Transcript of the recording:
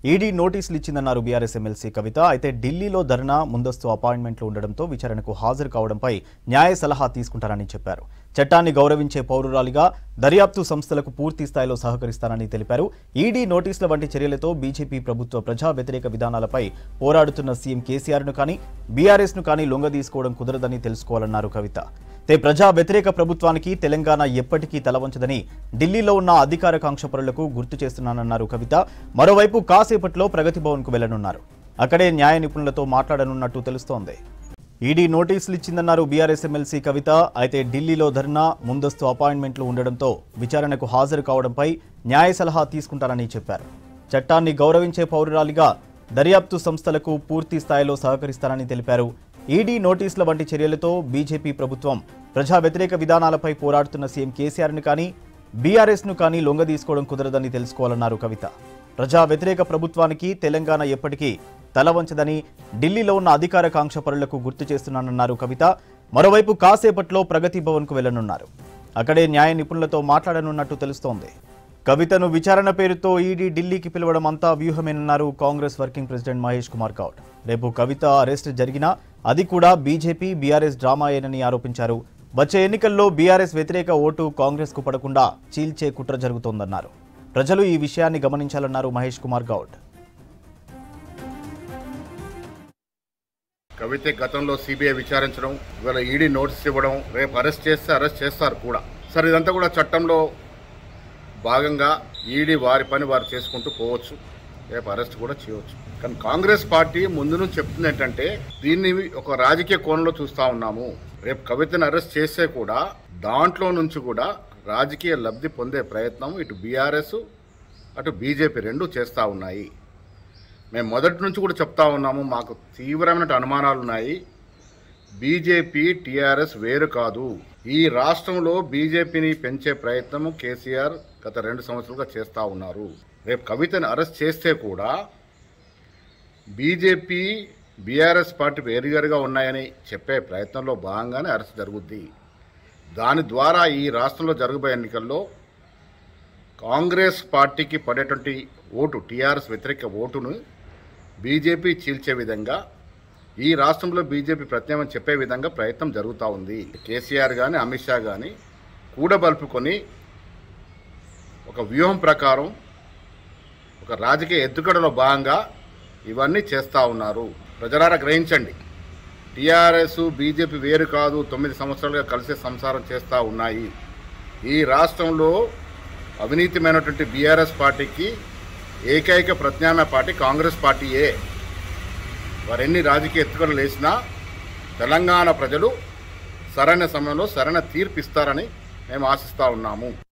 ED నోటీసులు ఇచ్చిందన్నారు BRS MLC కవిత అయితే ఢిల్లీలో ధర్నా ముందస్తు అపాయింట్మెంట్లు ఉండడంతో విచారణకు హాజరు కావడంపై న్యాయ సలహా తీసుకుంటారని చెప్పారు చట్టాన్ని గౌరవించే పౌరురాలిగా దర్యాప్తు సంస్థలకు పూర్తి స్థాయిలో సహకరిస్తానని తెలిపారు ఈడీ నోటీసుల వంటి చర్యలతో బీజేపీ ప్రభుత్వ ప్రజా వ్యతిరేక విధానాలపై పోరాడుతున్న సీఎం కేసీఆర్ను కానీ బీఆర్ఎస్ను కానీ లొంగదీసుకోవడం కుదరదని తెలుసుకోవాలన్నారు కవిత తే ప్రజా వ్యతిరేక ప్రభుత్వానికి తెలంగాణ ఎప్పటికీ తలవంచదని ఢిల్లీలో ఉన్న అధికార కాంక్షపరులకు గుర్తు చేస్తున్నానన్నారు కవిత మరోవైపు కాసేపట్లో ప్రగతి భవన్కు వెళ్లనున్నారు అక్కడే న్యాయ నిపుణులతో మాట్లాడనున్నట్టు తెలుస్తోంది ఈడీ నోటీసులు ఇచ్చిందన్నారు బీఆర్ఎస్ ఎమ్మెల్సీ కవిత అయితే ఢిల్లీలో ధర్నా ముందస్తు అపాయింట్మెంట్లు ఉండడంతో విచారణకు హాజరు కావడంపై న్యాయ సలహా తీసుకుంటారని చెప్పారు చట్టాన్ని గౌరవించే పౌరురాలిగా దర్యాప్తు సంస్థలకు పూర్తి స్థాయిలో సహకరిస్తారని తెలిపారు ఈడీ నోటీసుల వంటి చర్యలతో బీజేపీ ప్రభుత్వం ప్రజా వ్యతిరేక విధానాలపై పోరాడుతున్న సీఎం కేసీఆర్ను కానీ బీఆర్ఎస్ను కానీ లొంగదీసుకోవడం కుదరదని తెలుసుకోవాలన్నారు కవిత ప్రజా వ్యతిరేక ప్రభుత్వానికి తెలంగాణ ఎప్పటికీ తల వంచదని ఢిల్లీలో ఉన్న అధికార కాంక్ష పరులకు గుర్తు చేస్తున్నానన్నారు కవిత మరోవైపు కాసేపట్లో ప్రగతి భవన్కు వెళ్లనున్నారు అక్కడే న్యాయ నిపుణులతో మాట్లాడనున్నట్టు తెలుస్తోంది కవితను విచారణ పేరుతో ఈడీ ఢిల్లీకి పిలవడం అంతా వ్యూహమేనన్నారు కాంగ్రెస్ వర్కింగ్ ప్రెసిడెంట్ మహేష్ కుమార్ గౌడ్ రేపు కవిత అరెస్ట్ జరిగినా అది కూడా బీజేపీ బీఆర్ఎస్ డ్రామాయేనని ఆరోపించారు వచ్చే ఎన్నికల్లో బీఆర్ఎస్ వ్యతిరేక ఓటు కాంగ్రెస్కు పడకుండా చీల్చే కుట్ర జరుగుతోందన్నారు ప్రజలు ఈ విషయాన్ని గమనించాలన్నారు మహేష్ కుమార్ గౌడ్ కవిత గతంలో సిబిఐ విచారించడం ఇవాళ ఈడీ నోటీస్ ఇవ్వడం రేపు అరెస్ట్ చేస్తే అరెస్ట్ చేస్తారు కూడా సరే ఇదంతా కూడా చట్టంలో భాగంగా ఈడీ వారి పని వారు చేసుకుంటూ పోవచ్చు రేపు అరెస్ట్ కూడా చేయవచ్చు కానీ కాంగ్రెస్ పార్టీ ముందు నుంచి చెప్తుంది ఏంటంటే దీన్ని ఒక రాజకీయ కోణంలో చూస్తా ఉన్నాము రేపు కవితను అరెస్ట్ చేస్తే కూడా దాంట్లో నుంచి కూడా రాజకీయ లబ్ధి పొందే ప్రయత్నం ఇటు బీఆర్ఎస్ అటు బీజేపీ రెండు చేస్తూ ఉన్నాయి మేము మొదటి నుంచి కూడా చెప్తా ఉన్నాము మాకు తీవ్రమైన అనుమానాలు ఉన్నాయి బీజేపీ టీఆర్ఎస్ వేరు కాదు ఈ రాష్ట్రంలో బీజేపీని పెంచే ప్రయత్నం కేసీఆర్ గత రెండు సంవత్సరాలుగా చేస్తూ ఉన్నారు రేపు కవితను అరెస్ట్ చేస్తే కూడా బీజేపీ బీఆర్ఎస్ పార్టీ వేరువేరుగా ఉన్నాయని చెప్పే ప్రయత్నంలో భాగంగానే అరెస్ట్ జరుగుద్ది దాని ద్వారా ఈ రాష్ట్రంలో జరగబోయే ఎన్నికల్లో కాంగ్రెస్ పార్టీకి పడేటువంటి ఓటు టీఆర్ఎస్ వ్యతిరేక ఓటును బీజేపీ చీల్చే విధంగా ఈ రాష్ట్రంలో బీజేపీ ప్రత్యామ్నాయం చెప్పే విధంగా ప్రయత్నం జరుగుతూ ఉంది కేసీఆర్ కానీ అమిత్ షా కానీ కూడబలుపుకొని ఒక వ్యూహం ప్రకారం ఒక రాజకీయ ఎత్తుగడలో భాగంగా ఇవన్నీ చేస్తూ ఉన్నారు ప్రజలారా గ్రహించండి టీఆర్ఎస్ బీజేపీ వేరు కాదు తొమ్మిది సంవత్సరాలుగా కలిసే సంసారం చేస్తూ ఉన్నాయి ఈ రాష్ట్రంలో అవినీతిమైనటువంటి బీఆర్ఎస్ పార్టీకి ఏకైక ప్రత్యామ్నాయ పార్టీ కాంగ్రెస్ పార్టీయే వారెన్ని రాజకీయ ఎత్తుగడలు వేసినా తెలంగాణ ప్రజలు సరైన సమయంలో సరైన తీర్పు ఇస్తారని మేము ఆశిస్తూ ఉన్నాము